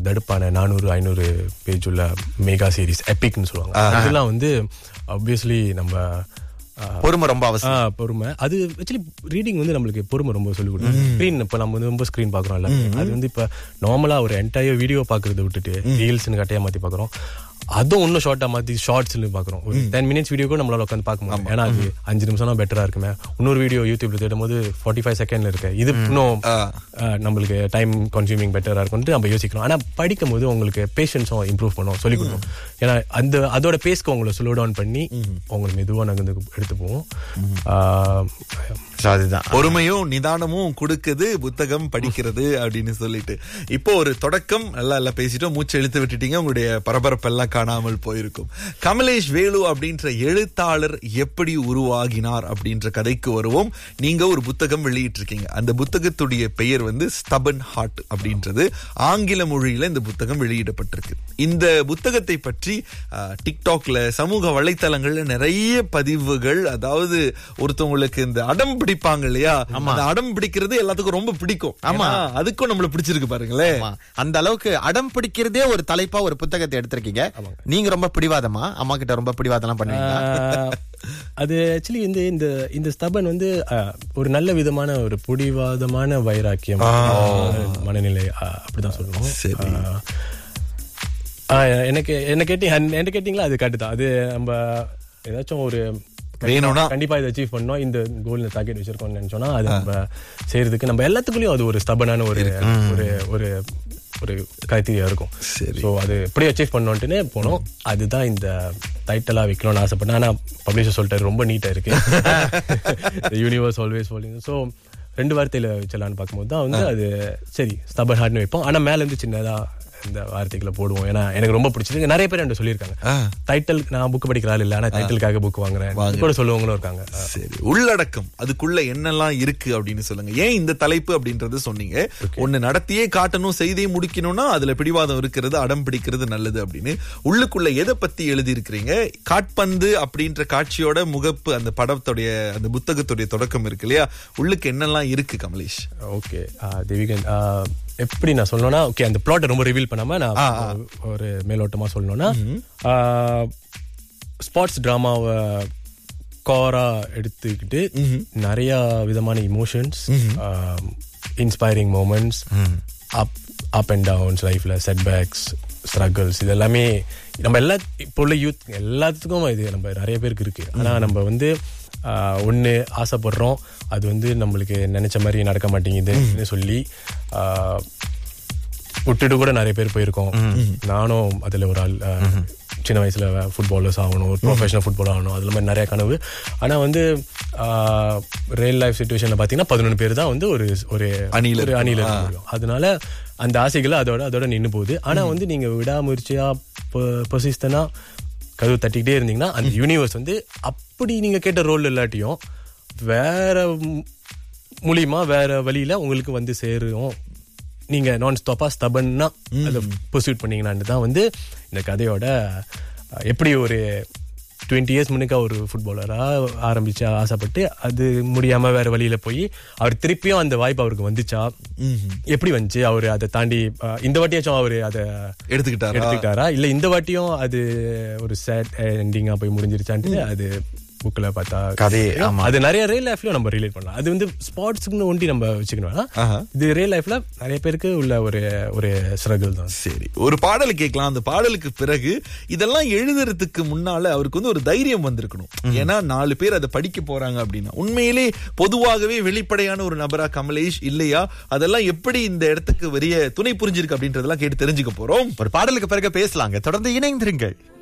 தடுப்பான நானூறு ஐநூறு பேஜ் உள்ள மெகா சீரிஸ் எபிக்னு சொல்லுவாங்க அதெல்லாம் வந்து ஆப்வியஸ்லி நம்ம ஆஹ், பொறுமை ரொம்ப ஆ, அவசியம் பொறுமை அது ஆக்சுவலி ரீடிங் வந்து நம்மளுக்கு பொறுமை ரொம்ப சொல்லிக் கொடுக்கும் ஸ்க்ரீன் இப்போ நம்ம வந்து ரொம்ப ஸ்க்ரீன் பார்க்குறோம்ல அது வந்து இப்போ நார்மலா ஒரு என்டையர் வீடியோ பார்க்கறத விட்டுட்டு ரீல்ஸ்னு கட்டையா மாத்தி பார்க்குறோம் அதுவும் இன்னும் ஷார்ட்டா மாத்தி ஷார்ட்ஸ்னு பார்க்குறோம் ஒரு டென் மினிட்ஸ் வீடியோ கூட நம்மளால உட்காந்து பார்க்க முடியும் ஏன்னா அது அஞ்சு நிமிஷம் தான் பெட்டரா இருக்குமே இன்னொரு வீடியோ யூடியூப்ல தேடும் போது ஃபார்ட்டி ஃபைவ் செகண்ட்ல இருக்கு இது இன்னும் ஆ, நம்மளுக்கு டைம் கன்சியூமிங் பெட்டரா இருக்கும்னு நம்ம யோசிக்கிறோம் ஆனா படிக்கும் போது உங்களுக்கு பேஷன்ஸும் இம்ப்ரூவ் பண்ணும் சொல்லிக் கொடுக்கும் ஏன்னா அந்த அதோட பேஸ்க்கு உங்களை ஸ்லோ டவுன் பண்ணி உங்களுக்கு மெதுவா நகர்ந்து எடுத்து போவோம் ஆ, So, அதுதான் பொறுமையும் நிதானமும் கொடுக்குது புத்தகம் படிக்கிறது அப்படின்னு சொல்லிட்டு இப்போ ஒரு தொடக்கம் நல்லா எல்லாம் பேசிட்டோம் மூச்சு இழுத்து விட்டுட்டீங்க உங்களுடைய பரபரப்பெல்லாம் காணாமல் போயிருக்கும் கமலேஷ் வேலு அப்படின்ற எழுத்தாளர் எப்படி உருவாகினார் அப்படின்ற கதைக்கு வருவோம் நீங்க ஒரு புத்தகம் வெளியிட்டிருக்கீங்க அந்த புத்தகத்துடைய பெயர் வந்து ஸ்டபன் ஹார்ட் அப்படின்றது ஆங்கில மொழியில இந்த புத்தகம் வெளியிடப்பட்டிருக்கு இந்த புத்தகத்தை பற்றி அஹ், டிக்டாக்ல சமூக வலைத்தளங்கள்ல நிறைய பதிவுகள் அதாவது ஒருத்தவங்களுக்கு இந்த அடம் பிடிப்பாங்க இல்லையா அந்த அடம் பிடிக்கிறது எல்லாத்துக்கும் ரொம்ப பிடிக்கும் ஆமா அதுக்கும் நம்மள பிடிச்சிருக்கு பாருங்களேன் ஆமா. அந்த அளவுக்கு அடம் பிடிக்கிறதே ஒரு தலைப்பா ஒரு புத்தகத்தை எடுத்திருக்கீங்க நீங்க ரொம்ப பிடிவாதமா அம்மா கிட்ட ரொம்ப பிடிவாதம்லாம் பண்ணுவீங்களா ஆஹ், அது ஆக்சுவலி வந்து இந்த இந்த ஸ்தபன் வந்து ஆஹ், ஒரு நல்ல விதமான ஒரு புடிவாதமான வைராக்கியம் ஆஹ், மனநிலை ஆஹ், அப்படிதான் சொல்லணும் சரி. ஆஹ், ஆஹ், எனக்கு என்ன கேட்டீங்க என்ன கேட்டீங்களா அது கரெக்ட் தான் அது நம்ம ஏதாச்சும் ஒரு வேணும்னா கண்டிப்பா இதை அச்சீவ் பண்ணோம் இந்த கோல் டார்கெட் வச்சிருக்கோம்னு நினைச்சோம்னா அது நம்ம செய்யறதுக்கு நம்ம எல்லாத்துக்குள்ளயும் அது ஒரு ஸ்டபனான ஒரு ஒரு ஒரு ஒரு கைத்தறியா இருக்கும் சரி. ஸோ அது எப்படி அச்சீவ் பண்ணோன்ட்டுன்னு போனோம் அதுதான் இந்த டைட்டிலா வைக்கணும்னு ஆசைப்பட்டேன் ஆனா பப்ளிஷர் சொல்லிட்டாரு ரொம்ப நீட்டா இருக்கு யூனிவர்ஸ் ஆல்வேஸ் ஃபாலோயிங் ஸோ ரெண்டு வார்த்தையில வச்சலான்னு பார்க்கும்போது தான் வந்து அது சரி ஸ்டபன் ஹார்ட்னு வைப்போம் ஆனா மேல இருந்து சின்னதா இந்த வார்த்தைகளை போடுவோம் ஏன்னா எனக்கு ரொம்ப பிடிச்சது நிறைய பேர் என்கிட்ட சொல்லியிருக்காங்க டைட்டில் நான் புக் படிக்கிற ஆள் இல்ல ஆனா டைட்டிலுக்காக புக் வாங்குறேன் இது கூட சொல்லுவவங்களும் இருக்காங்க சரி உள்ளடக்கம் அதுக்குள்ள என்னெல்லாம் இருக்கு அப்படின்னு சொல்லுங்க ஏன் இந்த தலைப்பு அப்படின்றது சொன்னீங்க ஒண்ணு நடத்தியே காட்டணும் செய்தியே முடிக்கணும்னா அதுல பிடிவாதம் இருக்கிறது அடம் பிடிக்கிறது நல்லது அப்படின்னு உள்ளுக்குள்ள எதை பத்தி எழுதி இருக்கிறீங்க காட்பந்து அப்படின்ற காட்சியோட முகப்பு அந்த படத்துடைய அந்த புத்தகத்துடைய தொடக்கம் இருக்கு இல்லையா உள்ளுக்கு என்னெல்லாம் இருக்கு கமலேஷ் ஓகே தேவிகன் ஆஹ், எப்படி நான் சொல்லணும்னா ஓகே அந்த பிளாட்டை ரொம்ப ரிவீல் பண்ணாம நான் ஒரு மேலோட்டமா சொல்லணும்னா ஸ்பார்ட்ஸ் டிராமாவை கோரா எடுத்துக்கிட்டு நிறைய விதமான emotions inspiring moments up up and downs லைஃப்ல செட்பேக்ஸ் ஸ்ட்ரகிள்ஸ் இது எல்லாமே நம்ம எல்லா இப்போ உள்ள யூத் எல்லாத்துக்கும் இது நம்ம நிறைய பேருக்கு இருக்கு ஆனா நம்ம வந்து ஆஹ், ஒண்ணு ஆசைப்படுறோம் அது வந்து நம்மளுக்கு நினைச்ச மாதிரி நடக்க மாட்டேங்குதுன்னு சொல்லி ஆஹ், விட்டுட்டு கூட நிறைய பேர் போயிருக்கோம் நானும் அதுல ஒரு ஆள் அஹ், சின்ன வயசுல ஃபுட்பாலர்ஸ் ஆகணும் ஒரு ப்ரொஃபஷனல் ஃபுட்பால் ஆகணும் அதுல மாதிரி நிறைய கனவு ஆனா வந்து ரியல் லைஃப் சுச்சுவேஷன்ல பாத்தீங்கன்னா பதினொன்று பேர் தான் வந்து ஒரு ஒரு அணியில ஒரு அணியில இருக்க முடியும் அதனால அந்த ஆசைகள் அதோட அதோட நின்னு போகுது ஆனா வந்து நீங்க விடாமுயற்சியா பொசிஸ்டனா கதவு தட்டிக்கிட்டே இருந்தீங்கன்னா அந்த யூனிவர்ஸ் வந்து அப்படி நீங்க கேட்ட ரோல் இல்லாட்டியும் வேற ம்- மூலியமா வேற வழியில உங்களுக்கு வந்து சேரும் நீங்க நான் ஸ்டாப்பா ஸ்டபன்னா அதை பர்சூட் பண்ணீங்கன்னான்னு தான் வந்து இந்த கதையோட அஹ், எப்படி ஒரு டுவெண்ட்டி இயர்ஸ் முன்னுக்க ஒரு ஃபுட்பாலரா ஆரம்பிச்சு ஆசைப்பட்டு அது முடியாம வேற வழியில போய் அவர் திருப்பியும் அந்த வாய்ப்பு அவருக்கு வந்துச்சா எப்படி வந்துச்சு அவரு அதை தாண்டி அஹ், இந்த வாட்டியாச்சும் அவரு அதை எடுத்துக்கிட்டாரா எடுத்துக்கிட்டாரா இல்ல இந்த வாட்டியும் அது ஒரு சேட் எண்டிங்கா போய் முடிஞ்சிருச்சான்ட்டு அது புக்ல பார்த்தா கதை, ஆமா. அது நிறைய ரியல் லைஃப்லயும் நம்ம ரிலேட் பண்ணலாம் அது வந்து ஸ்பார்ட்ஸ்க்கு ஒண்டி நம்ம வச்சுக்கணும் வேணாம். இது ரியல் லைஃப்ல நிறைய பேருக்கு உள்ள ஒரு ஒரு ஸ்ட்ரகிள் தான் சரி ஒரு பாடல் கேட்கலாம் அந்த பாடலுக்கு பிறகு இதெல்லாம் எழுதுறதுக்கு முன்னால அவருக்கு வந்து ஒரு தைரியம் வந்திருக்கணும் ஏன்னா நாலு பேர் அதை படிக்க போறாங்க அப்படின்னா உண்மையிலே பொதுவாகவே வெளிப்படையான ஒரு நபரா கமலேஷ் இல்லையா அதெல்லாம் எப்படி இந்த இடத்துக்கு வரிய துணை புரிஞ்சிருக்கு அப்படின்றதெல்லாம் கேட்டு தெரிஞ்சுக்க போறோம் ஒரு பாடலுக்கு பிறகு பேசலாங்க தொடர்ந்து இணைந்திருங்கள்